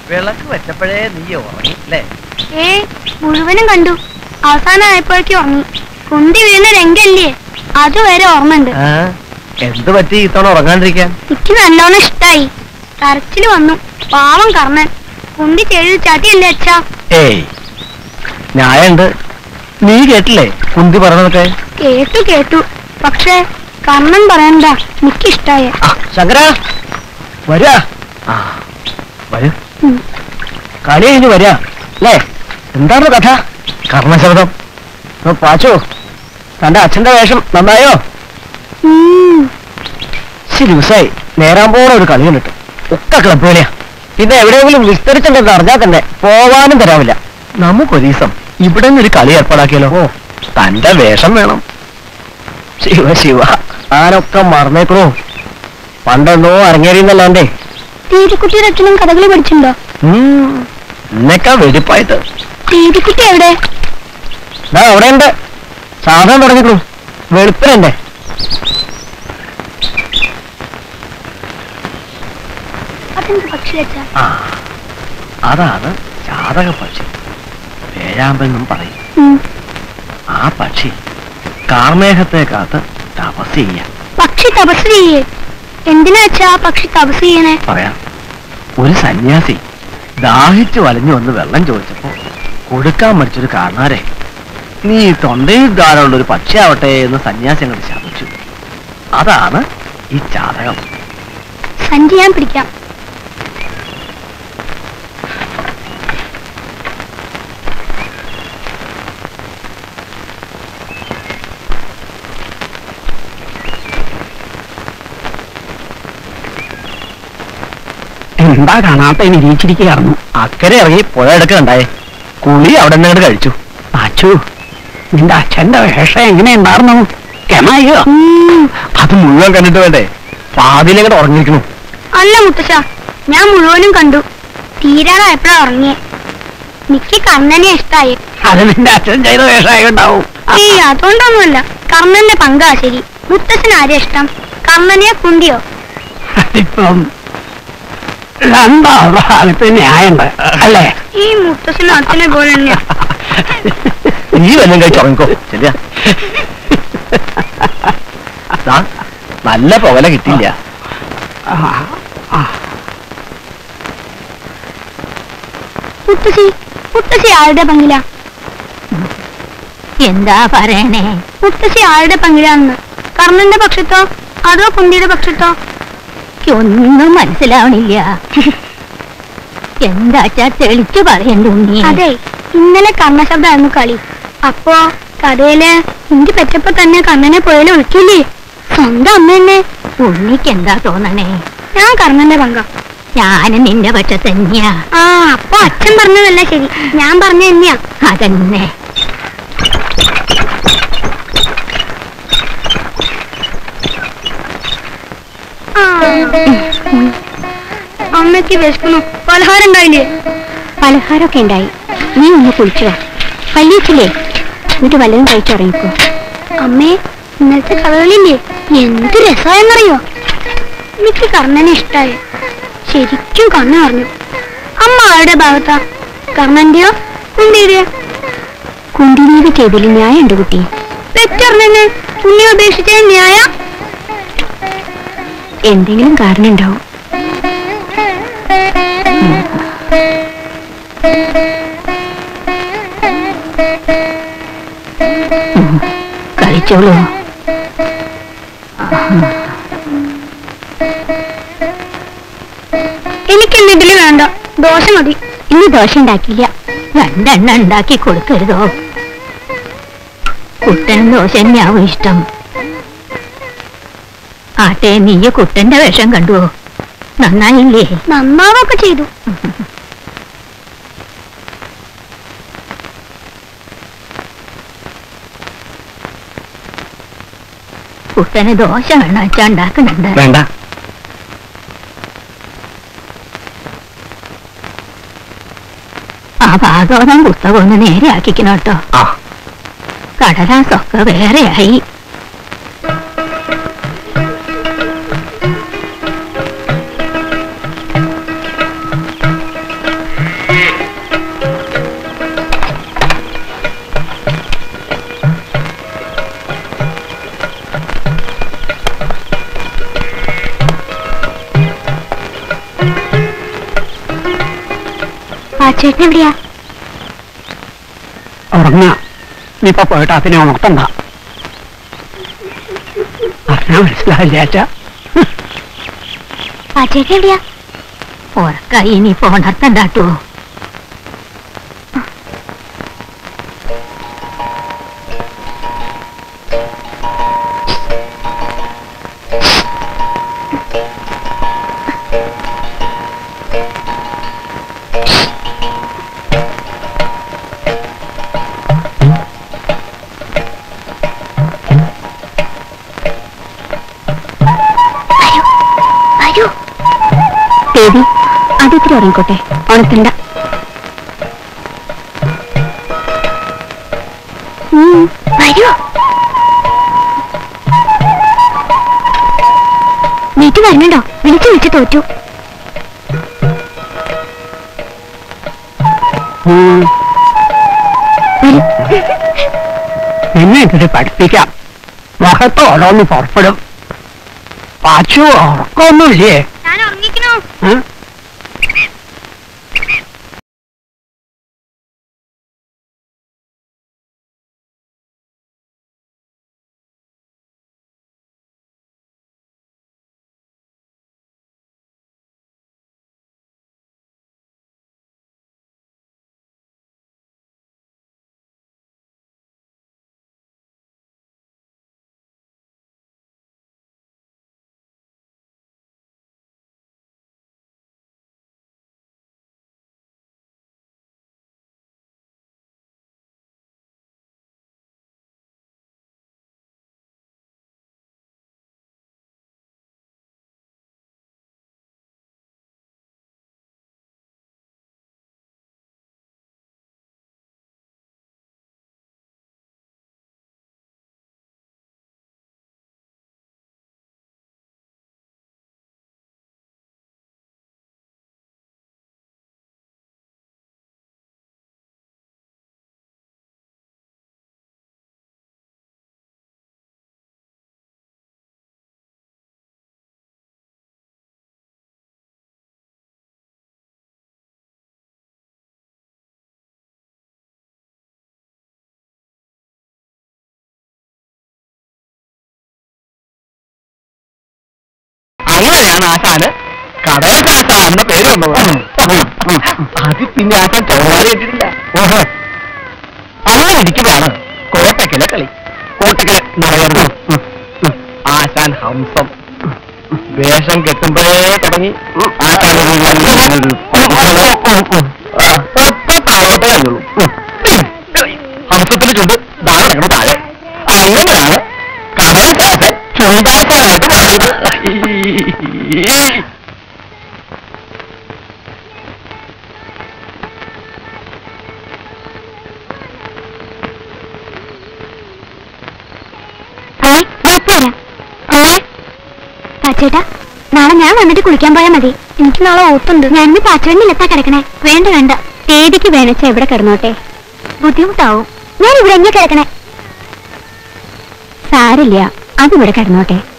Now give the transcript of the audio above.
വിളക്ക് വെച്ചപ്പോഴേ നീ ഉറങ്ങി അല്ലേ ഏ മുഴുവനും കണ്ടു അവസാനം ആയപ്പോഴേക്കും ഉറങ്ങി കുന്തി വീഴുന്ന രംഗല്ലേ അതുവരെ ഓർമ്മയുണ്ട് ആ എന്ത് പറ്റി ഇത്തവണ ഉറങ്ങാണ്ടിരിക്കാൻ എനിക്ക് നല്ലോണം ഇഷ്ടായി കരച്ചില് വന്നു പാവം കർണൻ കുന്തി ചെഴു ചാട്ടിയല്ലേ അച്ഛാ ഏയ് ന്യായുണ്ട് നീ കേട്ടില്ലേ കുന്തി പറഞ്ഞതൊക്കെ കേട്ടു കേട്ടു പക്ഷേ കർണൻ പറയണ്ട എനിക്കിഷ്ടായ ആ, ശങ്കര വരാ ആ വരൂ ഉം. കളി കഴിഞ്ഞ് വരാ അല്ലേ എന്താണ് കഥ കർണശബ്ദം ഓ, പാച്ചു തന്റെ അച്ഛന്റെ വേഷം നന്നായോ ഉം. ശരി ദിവസമായി നേരാൻ പോണ ഒരു കളി കണ്ടിട്ട് ഒക്കെ ക്ലബ് കളിയാ പിന്നെ എവിടെയെങ്കിലും വിസ്തരിച്ചിട്ടുണ്ടെന്ന് അറിഞ്ഞാൽ തന്നെ പോവാനും തരാമില്ല നമുക്കൊരു ദിവസം ഇവിടെ നിന്ന് ഒരു കളി ഏർപ്പാടാക്കിയാലോ ഓ തന്റെ വേഷം വേണം ശിവ ശിവ ആരൊക്കെ മറന്നേക്കണോ പണ്ടെന്നോ അരങ്ങേറിയെന്നല്ലാണ്ടേ തീരുക്കുട്ടിയുടെ അച്ഛനും കഥകളി പഠിച്ചിട്ടുണ്ടോ എന്നൊക്കെ വെടിപ്പായിട്ട് തീരുക്കുട്ടി എവിടെ ദാ അവിടെ ഉണ്ട് സാധനം തുടങ്ങിക്കണു വെളുപ്പിനുണ്ടേ അതെന്ത് പക്ഷി അച്ഛാ ആ അതാണ് ജാതക പക്ഷി വേഴാമ്പെന്നും പറയും ഉം. ആ പക്ഷി കാർമേഘത്തെ കാത്ത് തപസ് ചെയ്യാം പക്ഷി തപസ് ചെയ്യേ എന്തിനാ അച്ഛാ പക്ഷി തപസ് ചെയ്യണേ പറയാം ഒരു സന്യാസി ദാഹിച്ചു വലഞ്ഞു വന്ന് വെള്ളം ചോദിച്ചപ്പോ കൊടുക്കാൻ മടിച്ചൊരു കാരണാരെ നീ തൊണ്ടയിൽ ധാരാളം ഒരു പക്ഷിയാവട്ടെ എന്ന് സന്യാസി അങ്ങോട്ട് ശപിച്ചു അതാണ് ഈ ജാതകം സഞ്ചി ഞാൻ പിടിക്കാം എന്താ കാണാത്ത നിരീക്ഷിച്ചിരിക്കുകയായിരുന്നു അക്കരെ ഇറങ്ങി പുഴ എടുക്കണ്ടായേ കുളി അവിടെ നിന്ന് കഴിച്ചു അച്ചു നിന്റെ അച്ഛന്റെ വേഷം എങ്ങനെയുണ്ടായിരുന്നു കെമായോ അത് മുഴുവൻ കണ്ടിട്ട് വേണ്ടേ പാതിയിലെങ്ങോട്ട് ഉറങ്ങിയിരിക്കണു അല്ല മുത്തശ്ശ ഞാൻ മുഴുവനും കണ്ടു തീരാറായപ്പോഴാ ഉറങ്ങിയേ എനിക്ക് കർണനെ ഇഷ്ടായി അത് നിന്റെ അച്ഛൻ ചെയ്ത വേഷമായിട്ടുണ്ടാവും ഏയ് അതുകൊണ്ടൊന്നുമല്ല കർണന്റെ പങ്കാ ശരി മുത്തശ്ശന് ആരെയാ ഇഷ്ടം കർണനെയോ കുന്തിയോ ഇപ്പം രണ്ടാ ഭാഗത്ത് ന്യായമുണ്ട് അല്ലേ ഈ മുത്തശ്ശനും അച്ഛനെ പോലെ തന്നെയാ നീ വല്ലതും കഴിച്ചു ഉറങ്ങിക്കോ ശരിയാ ദാ, നല്ല പുകല കിട്ടിയില്ല മുത്തശ്ശി മുത്തശ്ശി ആരുടെ പങ്കിലാ എന്താ പറയണേ മുത്തശ്ശി ആരുടെ പങ്കിലാണെന്ന് കർണന്റെ പക്ഷത്തോ അതോ കുന്തിയുടെ പക്ഷത്തോ ഒന്നും മനസ്സിലാവണില്ല എന്താച്ചാ തെളിച്ചു പറയണ്ട ഉണ്ണി അതെ ഇന്നലെ കർണശബ്ദമായിരുന്നു കളി അപ്പോ കഥയില് ഇന്ത്യ പെറ്റപ്പോ തന്നെ കർണനെ പുഴയിൽ ഒഴുക്കില്ലേ സ്വന്തം അമ്മ തന്നെ ഉണ്ണിക്ക് എന്താ തോന്നണേ ഞാൻ കർണന്റെ പങ്ക ഞാനും നിന്റെ പക്ഷ തന്നെയാ ആ അപ്പൊ അച്ഛൻ പറഞ്ഞതല്ല ശരി ഞാൻ പറഞ്ഞ തന്നെയാ അതന്നെ ആ. അമ്മയ്ക്ക് വിശക്കുന്നു പലഹാരം ഉണ്ടായില്ലേ പലഹാരമൊക്കെ ഉണ്ടായി നീ ഒന്ന് കുളിച്ചോ പല്ലിച്ചില്ലേ എന്നിട്ട് വല്ലതും കഴിച്ചുറങ്ങിക്കോ അമ്മേ ഇന്നത്തെ കഥകളില്ലേ എന്ത് രസമായെന്നറിയോ എനിക്ക് കർണനെ ഇഷ്ടായി ശരിക്കും കണ്ണു പറഞ്ഞു അമ്മ ആരുടെ ഭാഗത്താ കർണന്റെയോ കുന്തിയുടെയോ കുണ്ടിനീര് ചെയ്തതിൽ ന്യായമുണ്ട് കുട്ടി തെറ്ററിഞ്ഞെന്ന് ഉണ്ണി ഉപേക്ഷിച്ച ന്യായ എന്തെങ്കിലും കാരണം ഉണ്ടാവും ഉം. കഴിച്ചോളൂ എനിക്കിന്ന് ഇതില് വേണ്ട ദോശ മതി ഇന്ന് ദോശ ഉണ്ടാക്കില്ല രണ്ടെണ്ണം ഉണ്ടാക്കി കൊടുക്കരുതോ കുട്ടനും ദോശ തന്നെയാവും ഇഷ്ടം ആട്ടെ നീയ കുട്ടന്റെ വേഷം കണ്ടുവോ നന്നായില്ലേ നന്നാവൊക്കെ ചെയ്തു കുട്ടന് ദോശ വേണം വെച്ചാ ഉണ്ടാക്കുന്നുണ്ട് വേണ്ട ആ ഭാഗവതം പുസ്തകം ഒന്ന് നേരെ ആക്കിക്കണം കേട്ടോ ആ കടലാസൊക്കെ വേറെയായി പാച്ചേട്ടൻ എവിടെയാ ഉറങ്ങ നീ ഇപ്പൊ പോയിട്ട് അതിനെ ഉണർത്തണ്ട പറഞ്ഞാ മനസ്സിലായില്ല അച്ഛാ പാച്ചേട്ടൻ എവിടെയാ ഉറക്കായി ഇനി ഉണർത്തണ്ടാട്ടോ വരൂ ദേവി അതിത്തിരി ഉറങ്ങിക്കോട്ടെ ഉണത്തണ്ട ഉം, വരൂ വീട്ടിൽ വരണുണ്ടോ വിളിച്ചു വിളിച്ചു തോറ്റു ഉം. വരൂ നിന്നെ ഇതിട്ട് പഠിപ്പിക്കാം മുഖത്ത് ഓരോന്ന് പുറപ്പെടും പാച്ചു ഉറക്കമൊന്നുമില്ലേ ഞാൻ ഉറങ്ങിക്കണോ ഏ? അങ്ങനെയാണ് ആശാന് കടയശാസ്ത്ര എന്ന പേര് വന്നത് അത് പിന്നെ ആശാൻ ചോറാറി ഇട്ടിട്ടില്ല ഓഹോ അങ്ങനെ ഇരിക്കുമ്പോഴാണ് കോട്ടക്കലെ കളി കോട്ടക്കൽ നടന്നു ആശാൻ ഹംസം വേഷം കെട്ടുമ്പോഴേ തുടങ്ങി ആശാൻ ഹംസത്തിന് ചുണ്ട് താഴെ കിടന്ന് താഴെ അങ്ങനെയാണ് കടയശാസ്ത്രൻ ചുണ്ടാക്കാനായിട്ട് മാറിയത് ഏ, ഡോക്ടറെ, ഏ? പാച്ചേട്ടാ നാളെ ഞാൻ വന്നിട്ട് കുളിക്കാൻ പോയാൽ മതി എനിക്ക് നാളെ ഓത്തുണ്ട് ഞാൻ ഇന്ന് പാച്ചേട്ടനിലെത്താ കിടക്കണേ വേണ്ട വേണ്ട തേടിക്ക് വേണച്ച എവിടെ കിടന്നോട്ടെ ബുദ്ധിമുട്ടാവും ഞാൻ ഇവിടെ എങ്ങനെ കിടക്കണേ സാരില്ല അതിവിടെ കിടന്നോട്ടെ